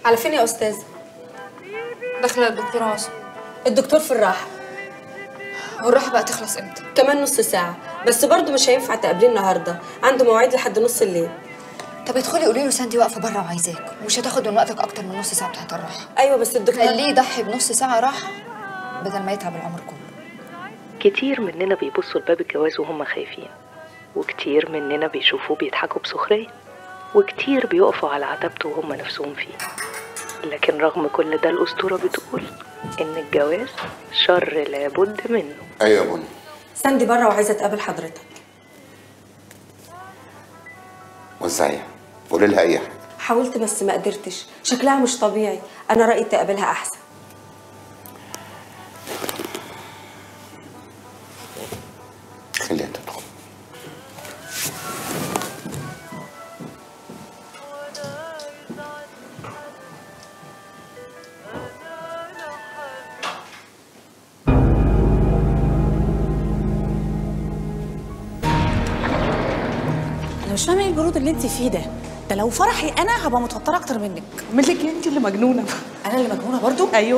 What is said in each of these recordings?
على فين يا استاذ داخله الدكتور عاصم الدكتور في الراحه والراحه بقى تخلص امتى كمان نص ساعه بس برضه مش هينفع تقابليه النهارده عنده مواعيد لحد نص الليل طب ادخلي قولي له ساندي واقفه بره وعايزاك ومش هتاخد من وقتك اكتر من نص ساعه بتاعت الراحه ايوه بس الدكتور خليه يضحي بنص ساعه راحه بدل ما يتعب العمر كله كتير مننا بيبصوا لباب الجواز وهم خايفين وكتير مننا بيشوفوه بيضحكوا بسخرية وكتير بيقفوا على عتبته وهم نفسهم فيه لكن رغم كل ده الأسطورة بتقول إن الجواز شر لابد منه ايوه يا بني ساندي بره وعايزه تقابل حضرتك وزعيها قولي لها اي حاجه حاولت بس ما قدرتش شكلها مش طبيعي انا رايي تقابلها احسن خليها تدخل انا مش فاهمه ايه البرود اللي انت فيه ده ده لو فرحي انا هبقى متوتره اكتر منك مالك انت اللي مجنونه انا اللي مجنونه برضو ايوه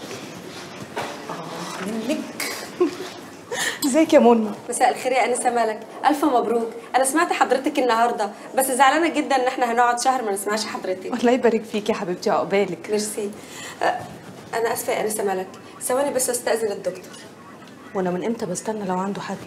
منك ازيك يا منى مساء الخير يا انسه ملك الف مبروك انا سمعت حضرتك النهارده بس زعلانه جدا ان احنا هنقعد شهر ما نسمعش حضرتك الله يبارك فيك يا حبيبتي عقبالك ميرسي أه، انا اسفه يا انسه ملك ثواني بس استاذن الدكتور وانا من امتى بستنى لو عنده حد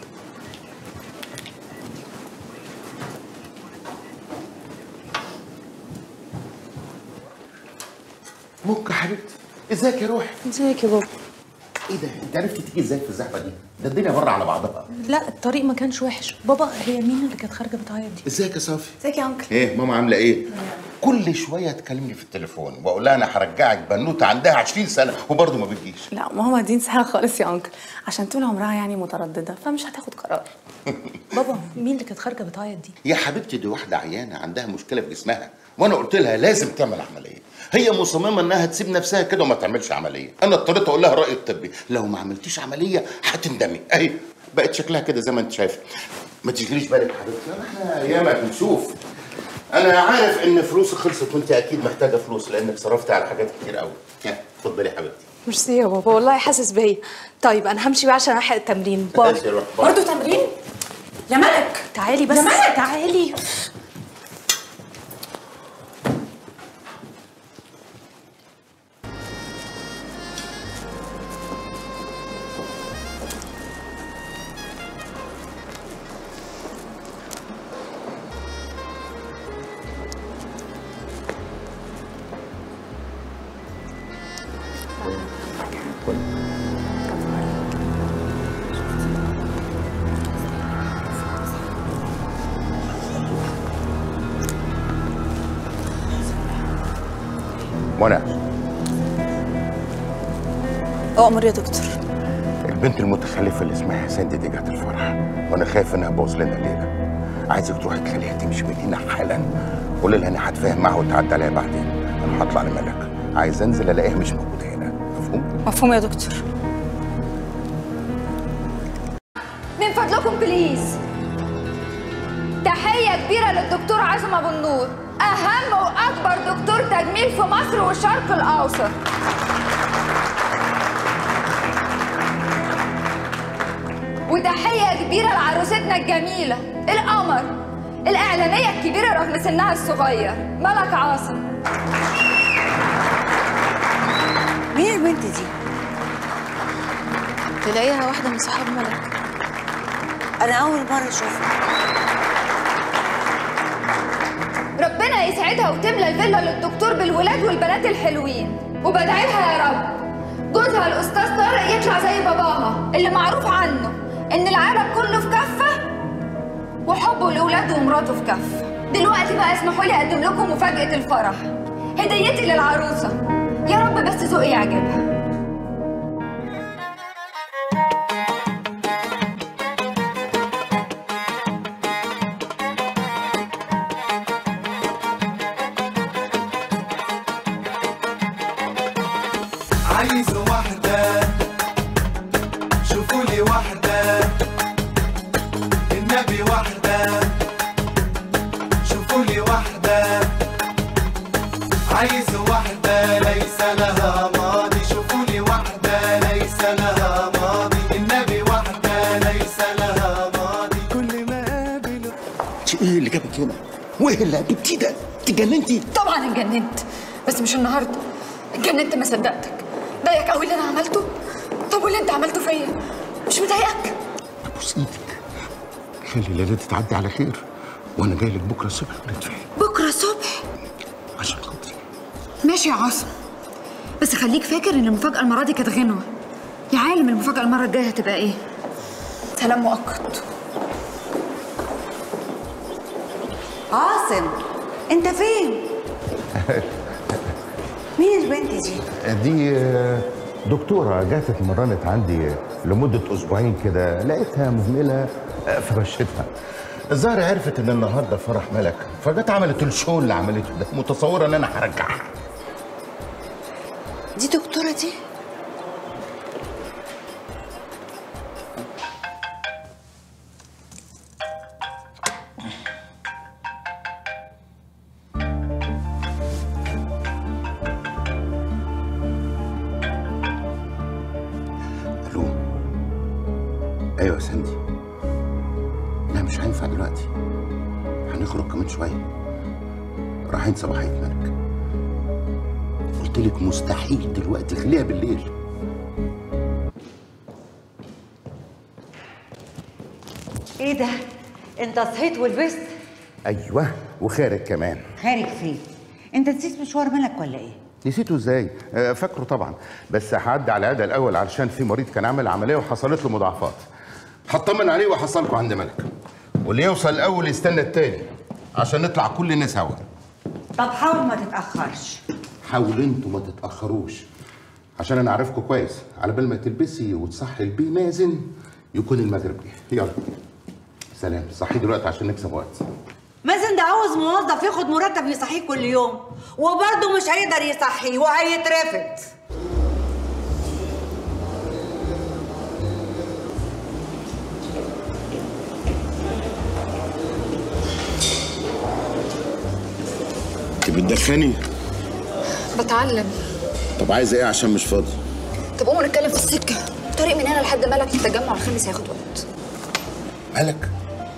مك يا حبيبتي ازيك يا روحي ازيك يا بابا ايه ده انت عرفتي تيجي ازاي في الزحمه دي ده الدنيا بره على بعضها لا الطريق ما كانش وحش بابا هي مين اللي كانت خارجه بتعيط دي ازيك يا صافي ازيك يا انكل ايه ماما عامله ايه كل شويه تكلمني في التليفون واقول لها انا هرجعك بنوته عندها 20 سنه وبرضه ما بتجيش لا ماما دي انساها خالص يا انكل عشان طول عمرها يعني متردده فمش هتاخد قرار بابا مين اللي كانت خارجه بتعيط دي يا حبيبتي دي واحده عيانه عندها مشكله في جسمها وانا قلت لها لازم تعمل عمليه هي مصممه انها تسيب نفسها كده وما تعملش عمليه انا اضطريت اقول لها الراي الطبي لو ما عملتيش عمليه هتندمي اهي بقت شكلها كده زي ما انت شايفه ما تشغليش بالك حبيبتي احنا ايامك بنشوف انا عارف ان فلوسك خلصت وانت اكيد محتاجه فلوس لانك صرفتي على حاجات كتير قوي ها، اتفضلي يا حبيبتي ميرسي يا بابا والله حاسس بيا طيب انا همشي بقى عشان الحق التمرين باي ماشي، روح، باي. برضه تمرين يا ملك تعالي بس يا ملك. تعالي منى اؤمر يا دكتور البنت المتخلفه اللي اسمها حسين دي, دي جت الفرح وانا خايف انها تبوظ لنا الليله عايزك تروحي تخليها تمشي من هنا حالا قولي لها اني هتفاهم معاها وتعدي عليها بعدين انا هطلع لملك عايز انزل الاقيها مش موجوده هنا مفهوم مفهوم يا دكتور من فضلكم بليز تحية كبيرة للدكتور عاصم أبو النور أهم وأكبر دكتور تجميل في مصر والشرق الأوسط وتحية كبيرة لعروستنا الجميلة القمر الإعلانية الكبيرة رغم سنها الصغير ملك عاصم مين البنت دي تلاقيها واحده من صحاب ملك انا اول مره اشوفها ربنا يسعدها وتملى الفيلا للدكتور بالولاد والبنات الحلوين وبدعي لها يا رب جوزها الاستاذ طارق يطلع زي باباها اللي معروف عنه ان العالم كله في كفه وحبه لاولاده ومراته في كفه دلوقتي بقى اسمحوا لي اقدم لكم مفاجاه الفرح هديتي للعروسه يا رب بس ذوقي يعجبها عايز واحدة شوفوا لي واحدة النبي واحدة شوفوا لي واحدة عايز واحدة ليس لها ماضي شوفوا لي واحدة ليس لها ماضي النبي واحدة ليس لها ماضي كل ما قابل ايه اللي جابك هنا؟ وايه اللي جبتيه ده؟ اتجننتي؟ طبعا اتجننت بس مش النهارده اتجننت ما صدقتك ضايقك قوي اللي انا عملته طب واللي انت عملته فيا مش مضايقك ابوس ايدك خلي الليله دي تعدي على خير وانا جاي لك بكره الصبح ونتفاهم بكره الصبح عشان خاطري ماشي يا عاصم بس خليك فاكر ان المفاجاه المره دي كانت غنوه يا عالم المفاجاه المره الجايه هتبقى ايه سلام مؤقت عاصم انت فين مين البنت دي دي آه، دكتورة جات اتمرنت عندي لمدة أسبوعين كده لقيتها مهملة آه، فمشيتها الظاهر عرفت إن النهاردة فرح ملك فجت عملت الشو اللي عملته ده متصورة إن أنا هرجعها دي دكتوره دي ألو أيوة يا سندي لا مش هينفع دلوقتي هنخرج كمان شوية رايحين صباحية ملك قلت لك مستحيل دلوقتي خليها بالليل ايه ده انت صحيت ولبست أيوة وخارج كمان خارج فين انت نسيت مشوار ملك ولا ايه نسيته ازاي؟ آه، فاكره طبعا بس هعدي على العياده الاول علشان في مريض كان عامل عمليه وحصلت له مضاعفات. هطمن عليه وهحصلكوا عند ملك. واللي يوصل الاول يستنى التاني عشان نطلع كلنا سوا. طب حاول ما تتاخرش حاولوا انتوا ما تتاخروش عشان انا عارفكم كويس على بال ما تلبسي وتصحي البي مازن يكون المغرب جه. يلا سلام صحي دلوقتي عشان نكسب وقت. مازن ده عاوز موظف ياخد مرتب يصحيه كل يوم وبرضه مش هيقدر يصحيه وهيترفد انت بتدخني؟ بتعلم طب عايزه ايه عشان مش فاضي؟ طب قوموا نتكلم في السكه الطريق من هنا لحد ملك التجمع الخامس هياخد وقت ملك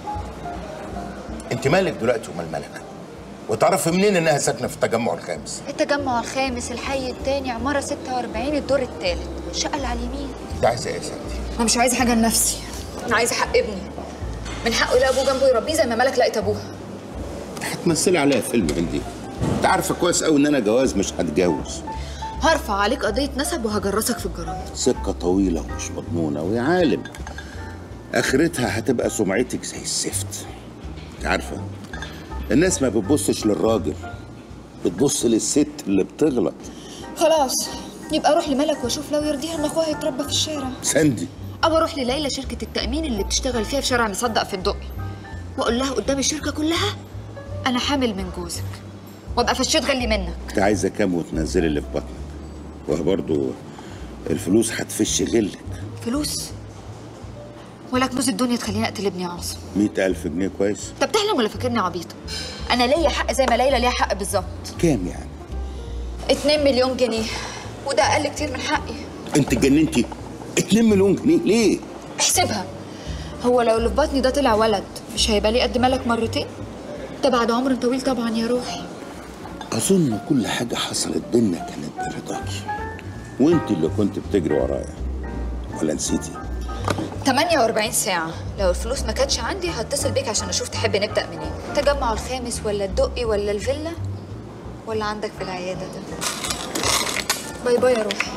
انت مالك دلوقتي ومال ملك وتعرفي منين انها ساكنه في التجمع الخامس التجمع الخامس الحي التاني عمارة 46 الدور التالت الشقة اللي على اليمين ده عايزه ايه يا سندي أنا مش عايزة حاجة لنفسي أنا عايزة حق ابني من حقه يلاقي أبوه جنبه يربيه زي ما ملك لقيت أبوها هتمثلي عليا فيلم عندي انت عارفه كويس قوي ان انا جواز مش هتجوز هرفع عليك قضية نسب وهجرسك في الجرايد سكه طويله ومش مضمونه ويا عالم اخرتها هتبقى سمعتك زي الزفت انت عارفه الناس ما بتبصش للراجل بتبص للست اللي بتغلط خلاص يبقى أروح لملك وأشوف لو يرضيها إن أخوها يتربى في الشارع سندي أو أروح لليلى شركة التأمين اللي بتشتغل فيها في شارع مصدق في الدقي وأقول لها قدام الشركة كلها أنا حامل من جوزك وأبقى فشيت غلي منك انت عايزه كام وتنزلي اللي في بطنك وبرضه الفلوس هتفش غلك فلوس ولا كنوز الدنيا تخليني أقتل ابني يا عاصم مئة ألف جنيه كويس انت بتحلم ولا فاكرني عبيطه انا ليا حق زي ما ليلى ليها حق بالظبط كام يعني 2 مليون جنيه وده اقل كتير من حقي انت اتجننتي 2 مليون جنيه ليه احسبها هو لو اللي في بطني ده طلع ولد مش هيبقى لي قد ملك مرتين ده بعد عمر طويل طبعا يا روحي اظن كل حاجه حصلت بينا كانت برضاكي وانت اللي كنت بتجري ورايا ولا نسيتي 48 ساعة لو الفلوس ما كانتش عندي هتصل بيك عشان اشوف تحب نبدأ منين التجمع الخامس ولا الدقي ولا الفيلا ولا عندك في العيادة ده باي باي يا روحي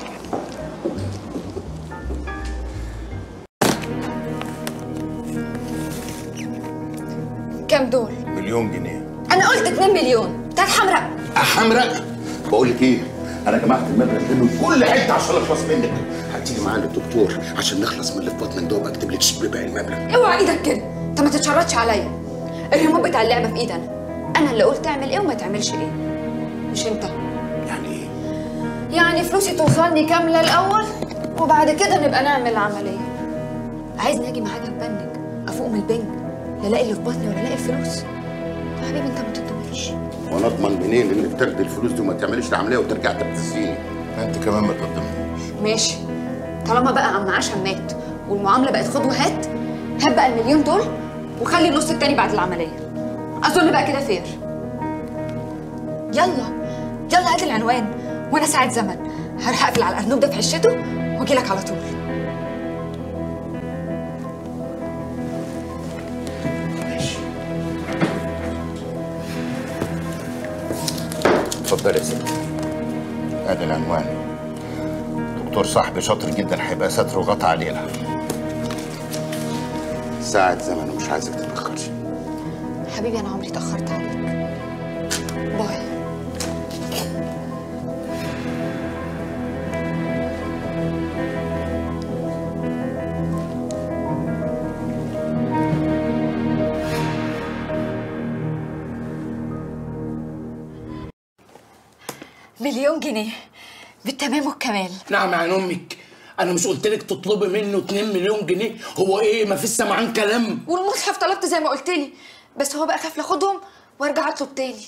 كام دول؟ مليون جنيه أنا قلت 2 مليون بتاعت حمراء حمراء بقول لك ايه انا جمعت المبلغ ده من كل حته عشان اخلص منك هتيجي معايا للدكتور عشان نخلص من اللي في بطنك ده وبكتب لك شيك بباقي المبلغ اوعى ايدك كده انت ما تتشرطش عليا الريموت بتاع اللعبه في ايدي انا انا اللي قلت تعمل ايه وما تعملش ايه مش انت يعني ايه يعني فلوسي توصلني كامله الاول وبعد كده نبقى نعمل عمليه عايزني اجي معاك اتبنج افوق من البنج لا الاقي اللي في بطني ولا الاقي الفلوس يا حبيبي انت ما تطمنش وانا اضمن منين انك تاخدي الفلوس دي وما تعمليش العمليه وترجع تبتزيني انت كمان ما تقدمنيش ماشي طالما بقى عم عشان مات والمعامله بقت خد وهات هات بقى المليون دول وخلي النص التاني بعد العمليه اظن بقى كده فير يلا يلا هات العنوان وانا ساعه زمن هروح اقفل على الارنوب ده في عشته واجي لك على طول اتفضلي يا ستي ادي العنوان دكتور صاحبي شاطر جدا هيبقى ستر وغطى علينا ساعة زمن ومش عايزك تتأخرش حبيبي انا عمري اتاخرت عليك باي مليون جنيه بالتمام والكمال نعم يا عين امك انا مش قلت لك تطلبي منه 2 مليون جنيه هو ايه ما فيش سمعان كلام والمصحف طلبت زي ما قلت لي بس هو بقى خاف لاخدهم وارجع اطلب تاني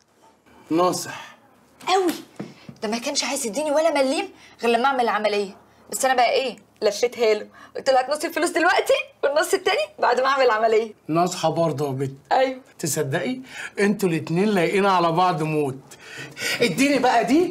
ناصح قوي ده ما كانش عايز يديني ولا مليم غير لما اعمل العمليه بس انا بقى ايه لفيتها له قلت له هات نص الفلوس دلوقتي والنص التاني بعد ما اعمل العمليه ناصحه برضه يا بت ايوه تصدقي انتوا الاتنين لايقين على بعض موت اديني بقى دي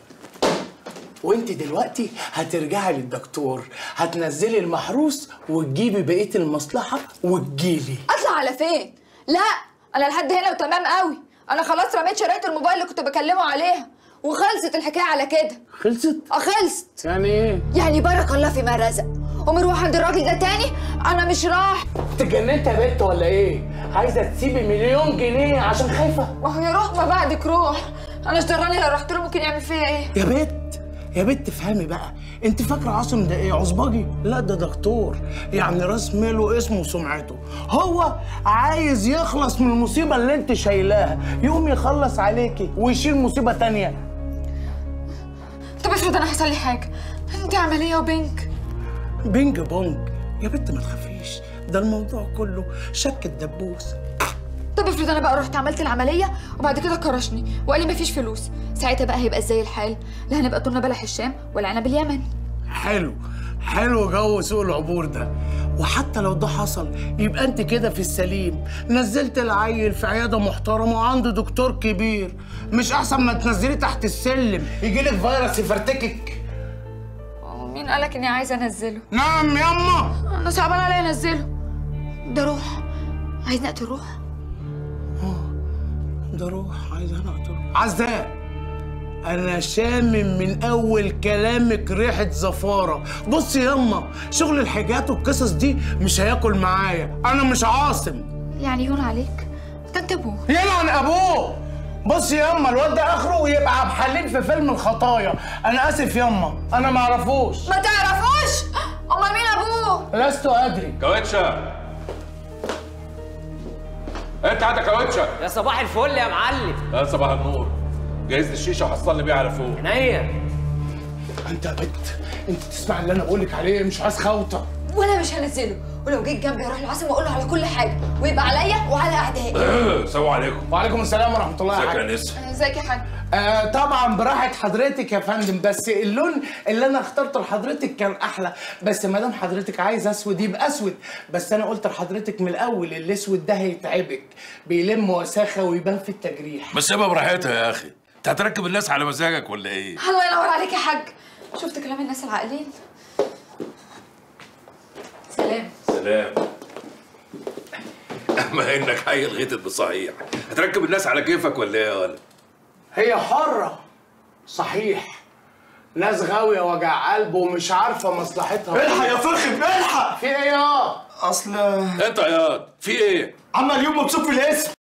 وانت دلوقتي هترجعي للدكتور هتنزلي المحروس وتجيبي بقيه المصلحه وتجيلي اطلع على فين لا انا لحد هنا وتمام قوي انا خلاص رميت شرايط الموبايل اللي كنت بكلمه عليها وخلصت الحكايه على كده خلصت اه خلصت يعني ايه يعني بارك الله فيما رزق ومروح عند الراجل ده تاني انا مش راح اتجننت يا بت ولا ايه عايزه تسيبي مليون جنيه عشان خايفه ما هو يا روح ما بعدك روح انا اشتراني لو رحت له ممكن يعمل فيا ايه يا بت يا بت افهمي بقى انت فاكره عاصم ده ايه عصبجي لا ده دكتور يعني راس ماله اسمه وسمعته هو عايز يخلص من المصيبه اللي انت شايلاها يقوم يخلص عليكي ويشيل مصيبه تانية طب افرض انا حصل لي حاجه انت عمليه وبنك بينج بونج يا بت ما تخافيش ده الموضوع كله شك الدبوس طب افرض انا بقى رحت عملت العمليه وبعد كده كرشني وقال لي مفيش فلوس ساعتها بقى هيبقى ازاي الحال لا هنبقى طولنا بلح الشام ولا عنب اليمن حلو حلو جو سوق العبور ده وحتى لو ده حصل يبقى انت كده في السليم نزلت العيل في عياده محترمه وعنده دكتور كبير مش احسن ما تنزليه تحت السلم يجيلك فيروس يفرتكك مين قالك اني عايزه انزله نعم يما انا صعبان عليا انزله ده روح عايز نقتل روح ده روح عايز انا اقتله عزاء انا شامم من اول كلامك ريحه زفاره بص يما شغل الحاجات والقصص دي مش هياكل معايا انا مش عاصم يعني يهون عليك ده انت ابوه يلعن ابوه بص يما الواد ده اخره يبقى عبد الحليم في فيلم الخطايا انا اسف يما انا ما اعرفوش ما تعرفوش امال مين ابوه لست ادري كاوتشا انت عندك كاوتشا يا صباح الفل يا معلم لا صباح النور جهز لي الشيشه وحصلني بيها على فوق عينيا انت يا بت انت تسمع اللي انا بقولك عليه مش عايز خوته وانا مش هنزله ولو جيت جنبي هروح لعاصم واقول له على كل حاجه ويبقى عليا وعلى اعدائي السلام عليكم وعليكم السلام ورحمه الله ازيك يا وبركاته نسا ازيك يا حاج آه طبعا براحة حضرتك يا فندم بس اللون اللي انا اخترته لحضرتك كان احلى بس ما دام حضرتك عايز اسود يبقى اسود بس انا قلت لحضرتك من الاول الاسود ده هيتعبك بيلم وساخه ويبان في التجريح بس سيبها براحتها يا اخي انت هتركب الناس على مزاجك ولا ايه الله ينور عليك يا حاج شفت كلام الناس العاقلين سلام سلام اما انك حي الغيتت بصحيح هتركب الناس على كيفك ولا ايه يا ولد هي حرة صحيح ناس غاوية وجع قلب ومش عارفة مصلحتها الحق يا فخم الحق في ايه يا اصل انت يا في ايه عمل يوم مكسوف في الاسم